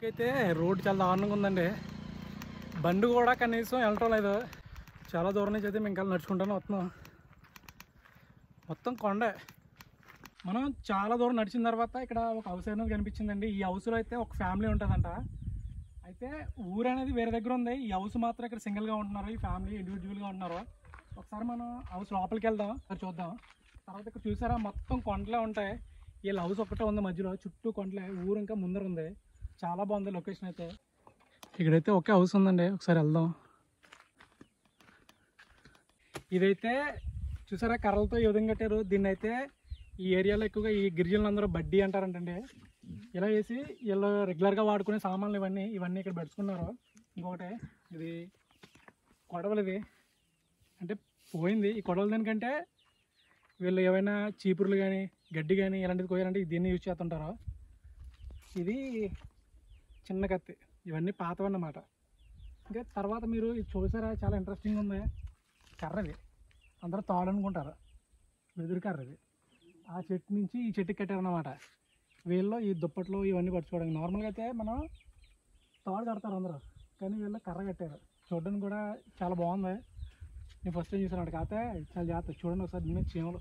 అయితే రోడ్ చాలా దారుణంగా ఉందండి బండి కూడా కనీసం వెళ్ళటం లేదు చాలా దూరం నుంచి అయితే మేము ఇంకా నడుచుకుంటానే వస్తున్నాం మొత్తం కొండే మనం చాలా దూరం నడిచిన తర్వాత ఇక్కడ ఒక హౌస్ అనేది కనిపించిందండి ఈ హౌస్లో అయితే ఒక ఫ్యామిలీ ఉంటుందంట అయితే ఊరు అనేది వేరే దగ్గర ఉంది ఈ హౌస్ మాత్రం ఇక్కడ సింగిల్గా ఉంటున్నారు ఈ ఫ్యామిలీ ఇండివిజువల్గా ఉంటున్నారు ఒకసారి మనం హౌస్ లోపలికి వెళ్దాం ఒకసారి చూద్దాం తర్వాత ఇక్కడ చూసారా మొత్తం కొండలే ఉంటాయి వీళ్ళ హౌస్ ఒకటే ఉంది మధ్యలో చుట్టూ కొండలే ఊరు ఇంకా ముందర ఉంది చాలా బాగుంది లొకేషన్ అయితే ఇక్కడైతే ఒకే హౌస్ ఉందండి ఒకసారి వెళ్దాం ఇదైతే చూసారా కర్రలతో ఈ విధంగా కట్టారు దీన్ని అయితే ఈ ఏరియాలో ఎక్కువగా ఈ గిరిజనులు అందరూ బడ్డీ అంటారంటండి ఇలా వేసి వీళ్ళు రెగ్యులర్గా వాడుకునే సామాన్లు ఇవన్నీ ఇవన్నీ ఇక్కడ పెట్టుకున్నారు ఇంకొకటి ఇది కొడవలు ఇది అంటే పోయింది ఈ కొడవలు దేనికంటే వీళ్ళు ఏమైనా చీపుర్లు కానీ గడ్డి కానీ ఇలాంటిది కోయాలంటే దీన్ని యూజ్ చేస్తుంటారు ఇది చిన్న కత్తి ఇవన్నీ పాతవన్నమాట ఇంకా తర్వాత మీరు ఇది చూసారా చాలా ఇంట్రెస్టింగ్ ఉంది కర్రది అందరూ తాడు అనుకుంటారు వెదురు కర్ర ఇది ఆ చెట్టు నుంచి ఈ చెట్టుకి కట్టారన్నమాట వీళ్ళు ఈ దుప్పట్లు ఇవన్నీ పట్టుకోవడానికి నార్మల్గా అయితే మనం తాడు కడతారు అందరూ కానీ వీళ్ళు కర్ర కట్టారు చూడడానికి కూడా చాలా బాగుంది నేను ఫస్ట్ టైం చూసాను కాకపోతే చాలా జాగ్రత్త చూడండి ఒకసారి దీని మీద చీమలు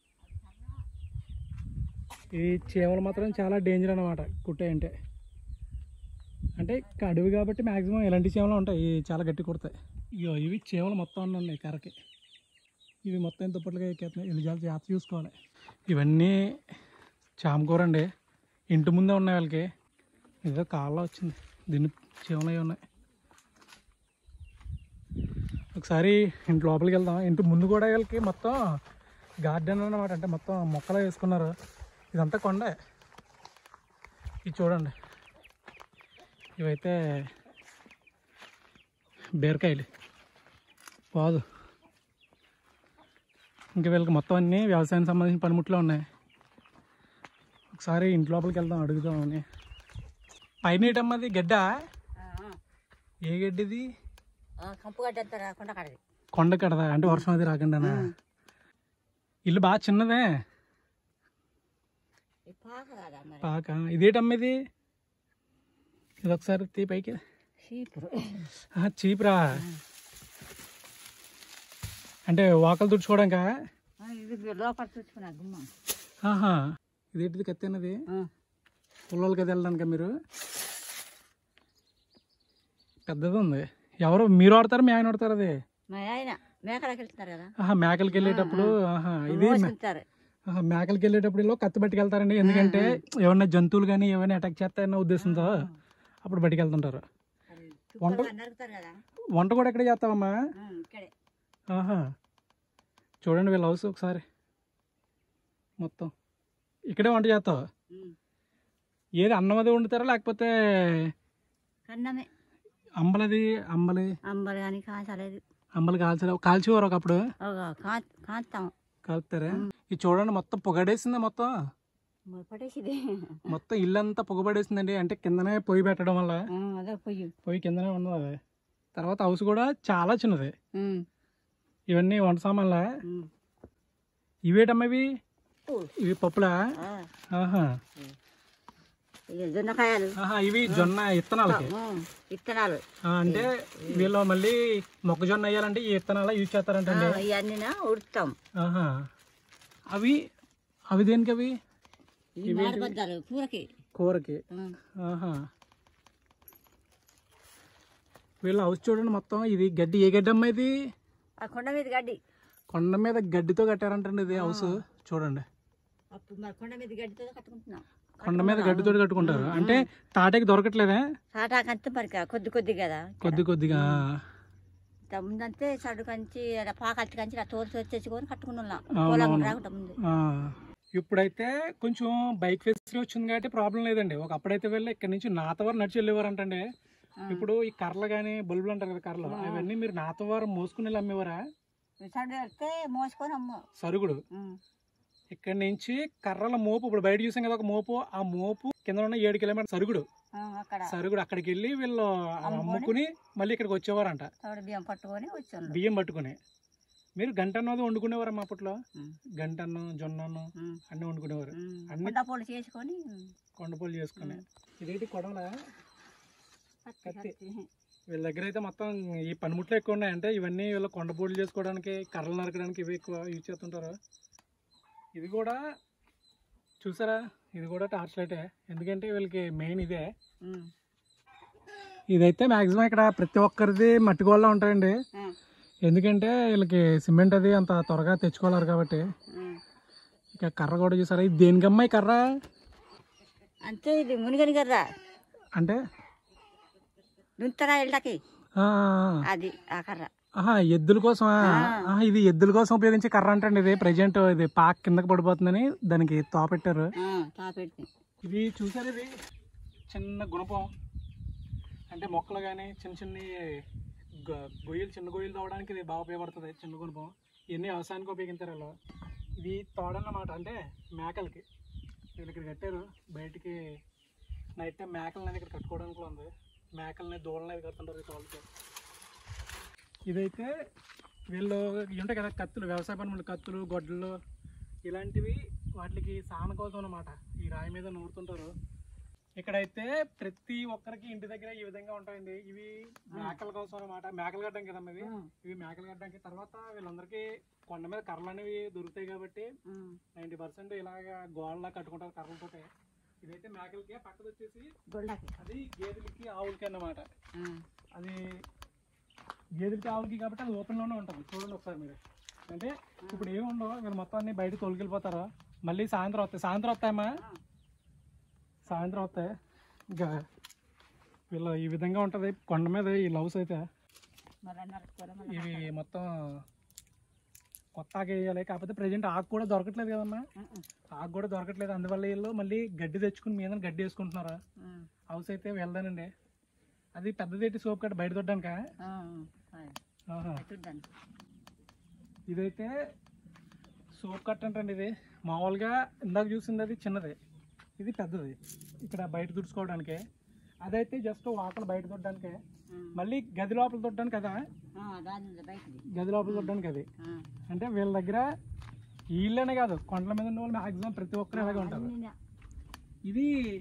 ఈ చీమలు మాత్రం చాలా డేంజర్ అనమాట కుట్టాయంటే అంటే ఇక అడవి కాబట్టి మ్యాక్సిమం ఇలాంటి చీమలు ఉంటాయి ఇవి చాలా గట్టి కుడతాయి ఇయో ఇవి చీమలు మొత్తం అన్నీ ఉన్నాయి కర్రకి ఇవి మొత్తం దుప్పట్లుగా ఎక్కేస్తున్నాయి ఇవి చాలా జాగ్రత్త చూసుకోవాలి ఇవన్నీ చామకూర అండి ఇంటి ముందే ఉన్నాయి వాళ్ళకి ఏదో కాళ్ళ వచ్చింది దీన్ని చీమలు అవి ఉన్నాయి ఒకసారి ఇంటి లోపలికి వెళ్దాం ఇంటి ముందు కూడా వీళ్ళకి మొత్తం గార్డెన్ అన్నమాట అంటే మొత్తం మొక్కలు వేసుకున్నారు ఇదంతా కొండే ఇది చూడండి ఇవైతే బీరకాయలు పోదు ఇంకా వీళ్ళకి మొత్తం అన్నీ వ్యవసాయానికి సంబంధించిన పనిముట్లు ఉన్నాయి ఒకసారి ఇంటి లోపలికి వెళ్దాం అడుగుదామని పైన ఏంటమ్మది గడ్డ ఏ గడ్డిది కంపు కట్టేస్తారు కొండ కడది కొండ కడదా అంటే వర్షం అది రాకుండానా ఇల్లు బాగా చిన్నదే ఈ పాక కదా మరి పాక ఇదేటమ్మ ఇది ఇది ఒకసారి తీ పైకి చీపురు ఆహా, చీపురా అంటే వాకలు తుడుచుకోవడానికా ఇది లోపల చూసుకున్నా గుమ్మ ఆహా ఇదేంటిది కత్తి అన్నది పుల్లలకి అది వెళ్ళడానికా మీరు పెద్దది ఉంది ఎవరు మీరు ఆడతారు మీ ఆయన ఆడతారు అది మా ఆయన మేకలకు వెళ్తున్నారు కదా ఆహా మేకలకి వెళ్ళేటప్పుడు ఆహా ఇది మే- మోసుకుంటారు ఆహా, మేకలకి వెళ్ళేటప్పుడు ఇలా కత్తి పట్టుకెళ్తారండి ఎందుకంటే ఏమన్నా జంతువులు కానీ ఏమైనా అటాక్ చేస్తాయన్న ఉద్దేశంతో అప్పుడు పట్టుకెళ్తుంటారు చుక్కలుగా నరుకుతారు కదా వంట కూడా ఎక్కడ చేస్తావమ్మా ఉం, ఇక్కడే ఆహా చూడండి వీళ్ళ హౌస్ ఒకసారి మొత్తం ఇక్కడే వంట చేస్తావు ఉం. ఏది అన్నం అది వండుతారా లేకపోతే కన్నమే అంబలది అంబలి అంబలు కానీ కాల్చలేదు అంబలి కాల్చరా కాల్చేవారు ఒకప్పుడు కాస్తాం కాలుతారా ఇది చూడండి మొత్తం పొగడేసింది మొత్తం పడేసిది మొత్తం ఇల్లంతా పొగబడేసిందండి అంటే కిందనే పొయ్యి పెట్టడం వల్ల అదే పొయ్యి పొయ్యి కిందనే ఉన్నది అది తర్వాత హౌస్ కూడా చాలా చిన్నది ఉం, ఇవన్నీ వంట సామాన్లా ఉం. ఇవేటమ్మా ఇవి ఊ, ఇవి పప్పులా ఆ, ఆహా ఇక జొన్నకాయలు ఆహా ఇవి జొన్న ఇత్తనాలకి ఉం, విత్తనాలు ఆ, అంటే వీళ్ళు మళ్ళీ మొక్కజొన్న వేయాలంటే ఈ ఇత్తనాల యూజ్ చేస్తారంటండి ఇవన్నీ ఉడుతాం ఆహా అవి అవి దేనికి అవి ఇవి మాడిపోతారు కూరకి కూరకి ఉం. ఆహా వీళ్ళ హౌస్ చూడండి మొత్తం ఇది గడ్డి ఏ గడ్డి అమ్మా ఇది ఆ కొండ మీద గడ్డి కొండ మీద గడ్డితో కట్టారంటండి ఇది హౌస్ చూడండి అప్పుడు మరి కొండ మీద గడ్డితో కట్టుకుంటున్నాం కొండ మీద గడ్డితో కట్టుకుంటారు అంటే తాటకి దొరకట్లేదే సాటాకంతే మరి కొద్ది కొద్ది కదా కొద్ది కొద్దిగా ఇంత ముందంతే సడు కంచి అలా పాకల్చి కంచి ఇలా తోలు తెచ్చుకొని కట్టుకున్నాం అవును, పొలం అవును. రాకుండా ముందు ఆ, ఇప్పుడైతే కొంచెం బైక్ ఫెసిలిటీ వచ్చింది కాబట్టి ప్రాబ్లం లేదండి ఒక అప్పుడైతే వెళ్ళి ఇక్కడ నుంచి నాతవారు నడిచి వెళ్ళేవారు అంటండి ఇప్పుడు ఈ కర్రలు కానీ బల్బులు అంటారు కదా కర్రలు అవన్నీ మీరు నాతవారు మోసుకుని వెళ్ళి అమ్మేవారా సడు వెళ్తే మోసుకొని అమ్మ సరుగుడు ఉం. ఇక్కడ నుంచి కర్రల మోపు ఇప్పుడు బయట చూసాం కదా ఒక మోపు ఆ మోపు కింద ఉన్న ఏడు కిలోమీటర్ సరుగుడు ఆ, అక్కడ సరుగుడు అక్కడికి వెళ్ళి వీళ్ళు అమ్ముకుని మళ్ళీ ఇక్కడికి వచ్చేవారంట తోడు బియ్యం పట్టుకొని వచ్చాను బియ్యం పట్టుకుని మీరు గంట అన్నది వండుకునేవారమ్మా అప్పట్లో ఉం. గంట అన్నం జొన్న అన్నం ఉం. అన్నీ వండుకునేవారు ఉం. అన్ని- కొండ పొడి చేసుకొని కొండపూలు చేసుకుని ఇదేంటి కొడవలా కత్తి కత్తి. కత్తి వీళ్ళ దగ్గర అయితే మొత్తం ఈ పనిముట్లు ఎక్కువ ఉన్నాయి అంటే ఇవన్నీ వీళ్ళ కొండబోళ్ళు చేసుకోవడానికి కర్రలు నరకడానికి ఇవి ఎక్కువ యూజ్ చేస్తుంటారు ఇది కూడా చూసారా ఇది కూడా టార్చ్ లైటే ఎందుకంటే వీళ్ళకి మెయిన్ ఇదే ఉమ్. ఇదైతే మ్యాక్సిమం ఇక్కడ ప్రతి ఒక్కరిది మట్టి గోళ్ళ ఉంటాయండి ఆ, ఎందుకంటే వీళ్ళకి సిమెంట్ అది అంత త్వరగా తెచ్చుకోలేరు కాబట్టి ఆ. ఇక కర్ర కూడా చూసారా ఇది దేనికమ్మా ఈ కర్ర అంతే ఇది మునిగని కదా అంటే దుంతరా ఇళ్ళకి ఆ, అది ఆ కర్ర ఆహా ఎద్దుల కోసం ఆహా, ఇది ఎద్దుల కోసం ఉపయోగించే కర్ర అంటే ఇది ప్రజెంట్ ఇది పాక్ కిందకి పడిపోతుందని దానికి తోపెట్టారు ఆ, తాపెట్టి ఇది చూసారు ఇది చిన్న గుణపం అంటే మొక్కలు కానీ చిన్న చిన్న గ- గొయ్యలు చిన్న గొయ్యలు తవ్వడానికి ఇది బాగా ఉపయోగపడుతుంది చిన్న గుణపం ఇవన్నీ వ్యవసాయానికి ఉపయోగించారు వాళ్ళు ఇది తోడన్నమాట అంటే మేకలకి వీళ్ళు ఇక్కడ కట్టారు బయటికి నైట్ టైం మేకలని ఇక్కడ కట్టుకోవడానికి కూడా ఉంది మేకలని దూడలని అది కడుతుంటారు ఈ తోళ్ళకి ఇదైతే వీళ్ళు ఇవి ఉంటాయి కదా కత్తులు వ్యవసాయ పనులు కత్తులు గొడ్డలు ఇలాంటివి వాటికి సాన కోసం అన్నమాట ఈ రాయి మీద నూరుతుంటారు ఇక్కడైతే ప్రతి ఒక్కరికి ఇంటి దగ్గర ఈ విధంగా ఉంటాయండి ఇవి మేకల కోసం అన్నమాట మేకలు కట్టడానికి కదమ్మా ఇవి ఆ, ఇవి మేకలు కట్టడానికి తర్వాత వీళ్ళందరికీ కొండ మీద కర్రలు అనేవి దొరుకుతాయి కాబట్టి ఆ, నైంటీ పర్సెంట్ ఇలాగా గోడలా కట్టుకుంటారు కర్రలతోటే ఇదైతే మేకలకి పక్కది వచ్చేసి గొళ్ళకి అది గేదెలకి ఆవులకి అన్నమాట ఆ, అది గేదెలకి ఆవులకి కాబట్టి అది ఓపెన్లోనే ఉంటుంది చూడండి ఒకసారి మీరు అంటే ఇప్పుడు ఏమి ఉండవు వీళ్ళు మొత్తం అన్ని బయట తొలగిపోతారు మళ్ళీ సాయంత్రం వస్తాయి సాయంత్రం వస్తాయమ్మా ఆ. సాయంత్రం వస్తాయి ఇంకా వీళ్ళు ఈ విధంగా ఉంటుంది కొండ మీద ఈ లవ్స్ అయితే మళ్ళీ నరుక్కోవాలి, మళ్ళీ ఇవి కట్టాలి. మొత్తం కొత్త ఆకు వేయాలి కాకపోతే ప్రజెంట్ ఆకు కూడా దొరకట్లేదు కదమ్మా ఆ, ఆ, ఆకు కూడా దొరకట్లేదు అందువల్ల వీళ్ళు మళ్ళీ గడ్డి తెచ్చుకుని మీద గడ్డి వేసుకుంటున్నారు ఆ, హౌస్ అయితే వెళ్దానండి అది పెద్దదేటి సోప్ కట్ట బయట దొడ్డానికా ఆ, ఆ, ఆహా. చూద్దాం ఇదైతే సోప్ కట్ అంటండి ఇది మామూలుగా ఇందాక చూసింది అది చిన్నది ఇది పెద్దది ఇక్కడ బయట తుడుచుకోవడానికి అదైతే జస్ట్ వాకలు బయట తొట్టడానికే ఆ, మళ్ళీ గది లోపల తొట్టడానికి కదా ఆ, దాని ఉంది బయటది గది లోపల తొట్టడానికి అది ఆ, అంటే వీళ్ళ దగ్గర వీళ్ళనే కాదు కొండల మీద ఉన్న వాళ్ళు మ్యాక్సిమం ప్రతి ఒక్కరు ఇలాగే ఉంటారు అన్నీ ఇది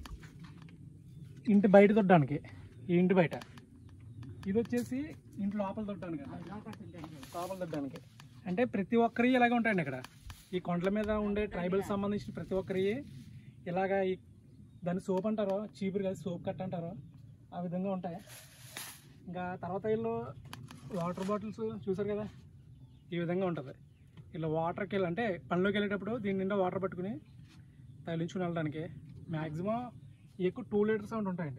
ఇంటి బయట తొట్టడానికి ఈ ఇంటి బయట ఇది వచ్చేసి ఇంటి లోపల తొట్టడానికి అది లోపల చూద్దాం. లోపల తొట్టడానికి అంటే ప్రతి ఒక్కరి ఇలాగే ఉంటాయండి ఇక్కడ ఈ కొండల మీద ఉండే ట్రైబల్ సంబంధించిన ప్రతి ఒక్కరి ఇలాగా ఈ దాన్ని సోప్ అంటారు చీపురు కలిసి సోప్ కట్ అంటారు ఆ విధంగా ఉంటాయి ఇంకా తర్వాత వీళ్ళు వాటర్ బాటిల్స్ చూసారు కదా ఈ విధంగా ఉంటుంది ఇలా వాటర్కి వెళ్ళి అంటే పనిలోకి వెళ్ళేటప్పుడు దీని నిండా వాటర్ పట్టుకుని తగిలించుకుని వెళ్ళడానికి మ్యాక్సిమం ఎక్కువ టూ లీటర్స్ సౌండ్ ఉంటాయండి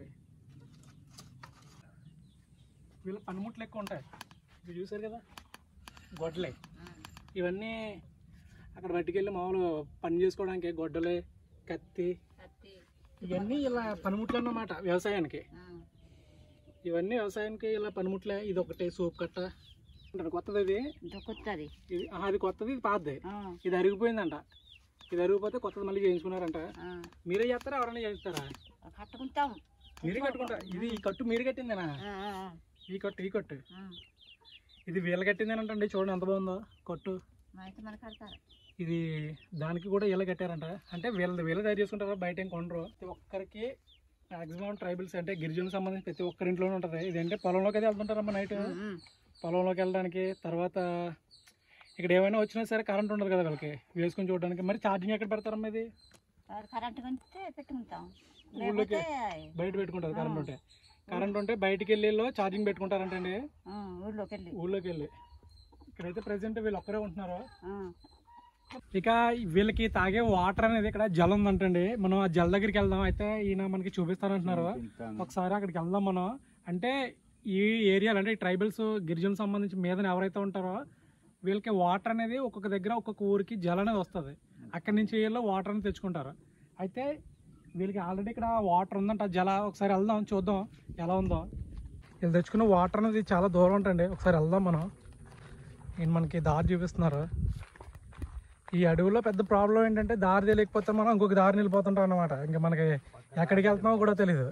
వీళ్ళ పనిముట్లు ఎక్కువ ఉంటాయి ఇవి చూసారు కదా గొడ్డలే ఆ, ఇవన్నీ అక్కడ పట్టుకెళ్ళి మామూలు పని చేసుకోవడానికి గొడ్డలే కత్తి కత్తి ఇవన్నీ ఇలా పనిముట్లు అన్నమాట వ్యవసాయానికి ఆ, ఇవన్నీ వ్యవసాయానికి ఇలా పనిముట్లే ఇది ఒకటి సోప్ కట్ట అంటారు కొత్తది ఇది ఇంకా కొత్తది ఇది ఆహా, అది కొత్తది ఇది పాతది ఆ, ఇది అరిగిపోయిందంట ఇది అరిగిపోతే కొత్తది మళ్ళీ చేయించుకున్నారంట ఆ, మీరే చేస్తారా ఎవరైనా చేస్తారా కట్టుకుంటాం మీరే కట్టుకుంటారా ఇది ఈ కట్టు మీరు కట్టిందేనా ఆ, ఆ, ఆ, ఈ కట్టు ఈ కట్టు ఆ. ఇది వీళ్ళు కట్టిందేనంటండి చూడండి ఎంత బాగుందో కట్టు మా అయితే మనకు కడతారు ఇది దానికి కూడా ఇలా కట్టారంట అంటే వీళ్ళది వీళ్ళు తయారు చేసుకుంటారు బయట ఏం కొనరు ప్రతి ఒక్కరికి మాక్సిమం ట్రైబల్స్ అంటే గిరిజనులకు సంబంధించి ప్రతి ఒక్కరి ఇంట్లోనే ఉంటుంది ఇదంటే పొలంలోకి అయితే వెళ్తుంటారమ్మా నైట్ ఉమ్, పొలంలోకి వెళ్ళడానికి తర్వాత ఇక్కడ ఏమైనా వచ్చినా సరే కరెంట్ ఉండదు కదా వాళ్ళకి వేసుకొని చూడడానికి మరి ఛార్జింగ్ ఎక్కడ పెడతారమ్మా ఇది వాడు కరెంటు కొంటే పెట్టుకుంటాం ఊళ్ళోకి లేకపోతే బయట పెట్టుకుంటారు కరెంట్ ఉంటే కరెంట్ ఉంటే బయటికి వెళ్ళి ఛార్జింగ్ పెట్టుకుంటారంటండి ఆ, ఊళ్ళోకి వెళ్ళి ఊళ్ళోకి వెళ్ళి ఇక్కడైతే ప్రెసెంట్ వీళ్ళు ఒక్కరే ఉంటున్నారు ఆ, ఇక వీళ్ళకి తాగే వాటర్ అనేది ఇక్కడ జలం ఉందంటండి మనం ఆ జల దగ్గరికి వెళ్దాం అయితే ఈయన మనకి చూపిస్తారంటున్నారు ఒకసారి అక్కడికి వెళ్దాం మనం అంటే ఈ ఏరియాలో అంటే ట్రైబల్స్ గిరిజన సంబంధించి మీద ఎవరైతే ఉంటారో వీళ్ళకి వాటర్ అనేది ఒక్కొక్క దగ్గర ఒక్కొక్క ఊరికి జల అనేది వస్తుంది అక్కడి నుంచి వీళ్ళు వాటర్ అనేది తెచ్చుకుంటారు అయితే వీళ్ళకి ఆల్రెడీ ఇక్కడ వాటర్ ఉందంట జల ఒకసారి వెళ్దాం చూద్దాం ఎలా ఉందో వీళ్ళు తెచ్చుకున్న వాటర్ అనేది చాలా దూరం ఉంటుంది ఒకసారి వెళ్దాం మనం ఈయన మనకి దారి చూపిస్తున్నారు ఈ అడవిలో పెద్ద ప్రాబ్లం ఏంటంటే దారి తెలియకపోతే మనం ఇంకొక దారి వెళ్ళిపోతుంటాం అన్నమాట ఇంకా మనకి ఎక్కడికి వెళ్తున్నామో కూడా తెలియదు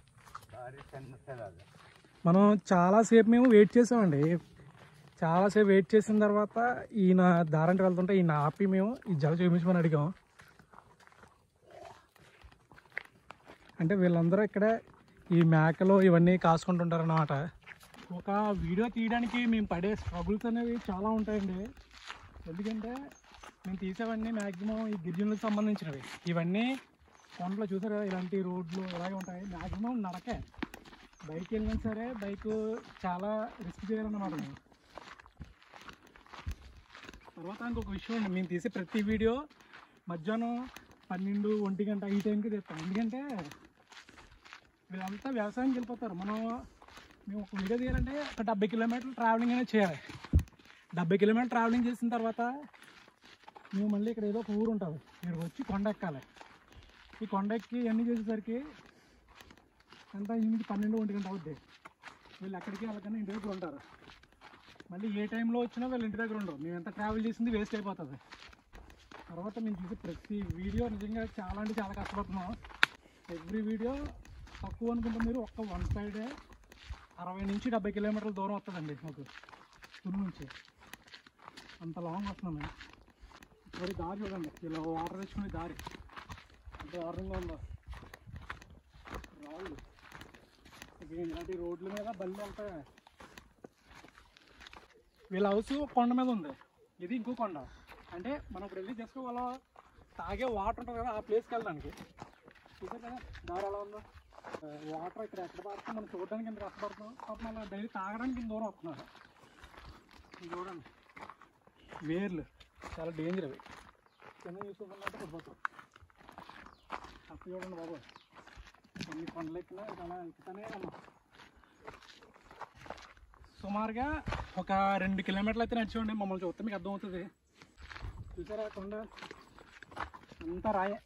మనం చాలాసేపు మేము వెయిట్ చేసామండి చాలాసేపు వెయిట్ చేసిన తర్వాత ఈయన దారంటే వెళ్తుంటే ఈయన ఆపి మేము ఈ జల చూపించమని అడిగాం అంటే వీళ్ళందరూ ఇక్కడే ఈ మేకలు ఇవన్నీ కాసుకుంటుంటారు అన్నమాట ఒక వీడియో తీయడానికి మేము పడే స్ట్రగుల్స్ అనేవి చాలా ఉంటాయండి ఎందుకంటే మేము తీసేవన్నీ మ్యాక్సిమం ఈ గిరిజనులకు సంబంధించినవి ఇవన్నీ కొండలో చూసారు కదా ఇలాంటి రోడ్లు ఇలాగే ఉంటాయి మ్యాక్సిమం నడకే బైక్ వెళ్ళినా సరే బైక్ చాలా రిస్క్ చేయాలన్నమాట మేము తర్వాత ఇంకొక విషయం ఉంది మేము తీసే ప్రతి వీడియో మధ్యాహ్నం పన్నెండు ఒంటి గంట ఈ టైంకి తీస్తాం ఎందుకంటే వీళ్ళంతా వ్యవసాయానికి వెళ్ళిపోతారు మనం మేము ఒక వీడియో తీయాలంటే ఒక డెబ్బై కిలోమీటర్లు ట్రావెలింగ్ అనేది చేయాలి డెబ్బై కిలోమీటర్ ట్రావెలింగ్ చేసిన తర్వాత మేము మళ్ళీ ఇక్కడ ఏదో ఒక ఊరు ఉంటుంది ఇక్కడికి వచ్చి కొండ ఎక్కాలి ఈ కొండ ఎక్కి అన్నీ చేసేసరికి ఎంత ఎనిమిది పన్నెండు ఒంటి గంట అవుద్ది వీళ్ళు ఎక్కడికి వెళ్ళకన్నా ఇంటి దగ్గర ఉంటారు మళ్ళీ ఏ టైంలో వచ్చినా వీళ్ళు ఇంటి దగ్గర ఉండరు మేము ఎంత ట్రావెల్ చేసింది వేస్ట్ అయిపోతుంది తర్వాత మేము చూసే ప్రతి వీడియో నిజంగా చాలా అంటే చాలా కష్టపడుతున్నాం ఎవ్రీ వీడియో తక్కువ అనుకుంటే మీరు ఒక్క వన్ సైడే అరవై నుంచి డెబ్బై కిలోమీటర్ల దూరం వస్తుందండి మాకు తుని నుంచి అంత లాంగ్ వస్తున్నాం మేము మరి దారి చూడండి ఇలా వాటర్ తెచ్చుకునే దారి ఎంత దారుణంగా ఉందో రాళ్ళు ఇక ఇలాంటి రోడ్ల మీద బళ్ళు వెళ్తాయి వీళ్ళ హౌస్ కొండ మీద ఉంది ఇది ఇంకో కొండ అంటే మనం ఇప్పుడు వెళ్ళి జస్ట్ వాళ్ళ తాగే వాటర్ ఉంటుంది కదా ఆ ప్లేస్కి వెళ్ళడానికి చూసారు కదా దారి ఎలా ఉందో వాటర్ ఇక్కడ ఎక్కడ పడుతుందో మనం చూడడానికి ఎంత కష్టపడుతున్నాం పాపం అలా డైలీ తాగడానికి ఇంత దూరం వస్తున్నారు ఇది చూడండి వేర్లు చాలా డేంజర్ అవి కింద చూసుకున్నట్టు పడిపోతాం అప్పుడు చూడండి బాబు ఎన్ని కొండలు ఎక్కినా ఇది అలా ఎక్కుతానే ఉన్నాం సుమారుగా ఒక రెండు కిలోమీటర్లు అయితే నడిచండి మమ్మల్ని చూస్తే మీకు అర్థమవుతుంది చూసారా కొండ అంతా రాయే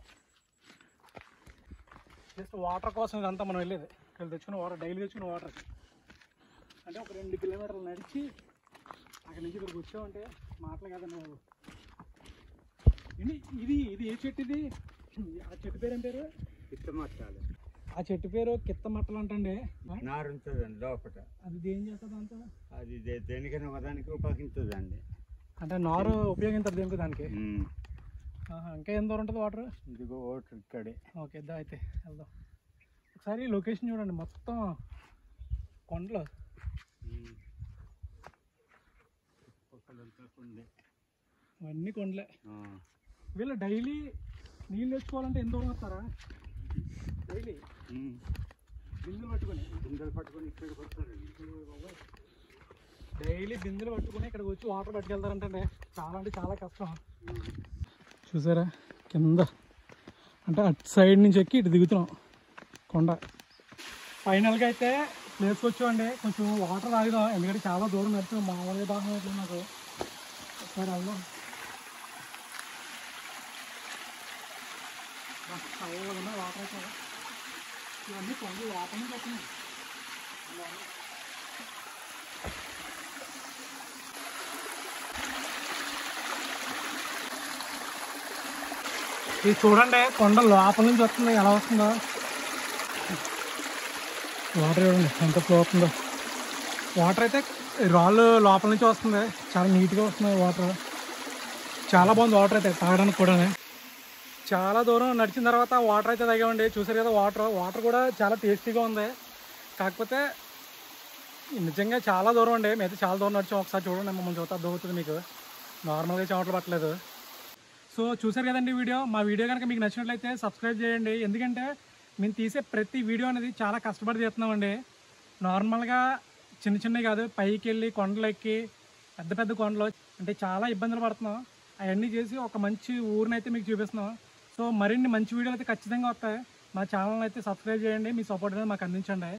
జస్ట్ వాటర్ కోసం ఇదంతా మనం వెళ్ళేది వీళ్ళు తెచ్చుకున్న వాటర్ డైలీ తెచ్చుకున్న వాటర్ అంటే ఒక రెండు కిలోమీటర్లు నడిచి అక్కడి నుంచి ఇక్కడికి వచ్చామంటే మాటలు కాదండి బాబు ఇది ఇది ఇది ఏ చెట్టు ఇది ఆ చెట్టు పేరు ఏం పేరు ఇష్టమట్టాలి ఆ చెట్టు పేరు కిత్త మట్టలు అంటండి నారు ఉంటుందండి లోపల అది ఏం చేస్తుంది అంతా అది దే- దేనికైనా ఒకదానికి ఉపయోగించదండి అంటే నారు ఉపయోగించారు దేనికి దానికి ఆహా, ఇంకా ఎంత దూరం ఉంటుంది వాటర్ ఇదిగో ఓటర్ ఇక్కడే ఓకే దా అయితే వెళ్దాం ఒకసారి లొకేషన్ చూడండి మొత్తం కొండలు ఒకళ్ళంతా ఉంది. అవన్నీ కొండలే ఆ. వీళ్ళు డైలీ నీళ్ళు తెచ్చుకోవాలంటే ఎంత దూరం వస్తారా డైలీ ఉమ్. బిందెలు పట్టుకొని గింజలు పట్టుకొని ఇక్కడికి వస్తారండి డైలీ బిందెలు పట్టుకొని ఇక్కడికి వచ్చి వాటర్ పట్టుకెళ్తారంటే చాలా అంటే చాలా కష్టం చూసారా కింద అంటే అటు సైడ్ నుంచి ఎక్కి ఇటు దిగుతున్నాం కొండ ఫైనల్గా అయితే ప్లేస్కి వచ్చామండి కొంచెం వాటర్ తాగుదాం ఎందుకంటే చాలా దూరం నడిచాం మామూలుగా దాహం అవుతుంది నాకు ఒకసారి వెళ్దాం బా, చల్లగా ఉన్నాయి వాటర్ అయితే ఇవన్నీ కొండలు లోపల నుంచి వస్తున్నాయి ఇది చూడండి కొండ లోపల నుంచి వస్తుంది ఎలా వస్తుందో వాటర్ చూడండి ఎంత ఫ్లో అవుతుందో వాటర్ అయితే రాళ్ళు లోపల నుంచి వస్తుంది చాలా నీట్గా వస్తుంది వాటర్ చాలా బాగుంది వాటర్ అయితే తాగడానికి కూడా చాలా దూరం నడిచిన తర్వాత వాటర్ అయితే తాగామండి చూసారు కదా వాటర్ వాటర్ కూడా చాలా టేస్టీగా ఉంది కాకపోతే నిజంగా చాలా దూరం అండి మేమైతే చాలా దూరం నడిచాం ఒకసారి చూడండి మమ్మల్ని చూస్తే అర్థమవుతుంది మీకు నార్మల్గా చెమటలు పట్టలేదు సో చూసారు కదండి వీడియో మా వీడియో కనుక మీకు నచ్చినట్లయితే సబ్స్క్రైబ్ చేయండి ఎందుకంటే మేము తీసే ప్రతి వీడియో అనేది చాలా కష్టపడి తీస్తున్నామండి నార్మల్గా చిన్న చిన్నవి కాదు పైకి వెళ్ళి కొండలు ఎక్కి పెద్ద పెద్ద కొండలు అంటే చాలా ఇబ్బందులు పడుతున్నాం అవన్నీ చేసి ఒక మంచి ఊరిని అయితే మీకు చూపిస్తున్నాం సో మరిన్ని మంచి వీడియోలు అయితే ఖచ్చితంగా వస్తాయి మా ఛానల్ అయితే సబ్స్క్రైబ్ చేయండి మీ సపోర్ట్ అనేది మాకు అందించండి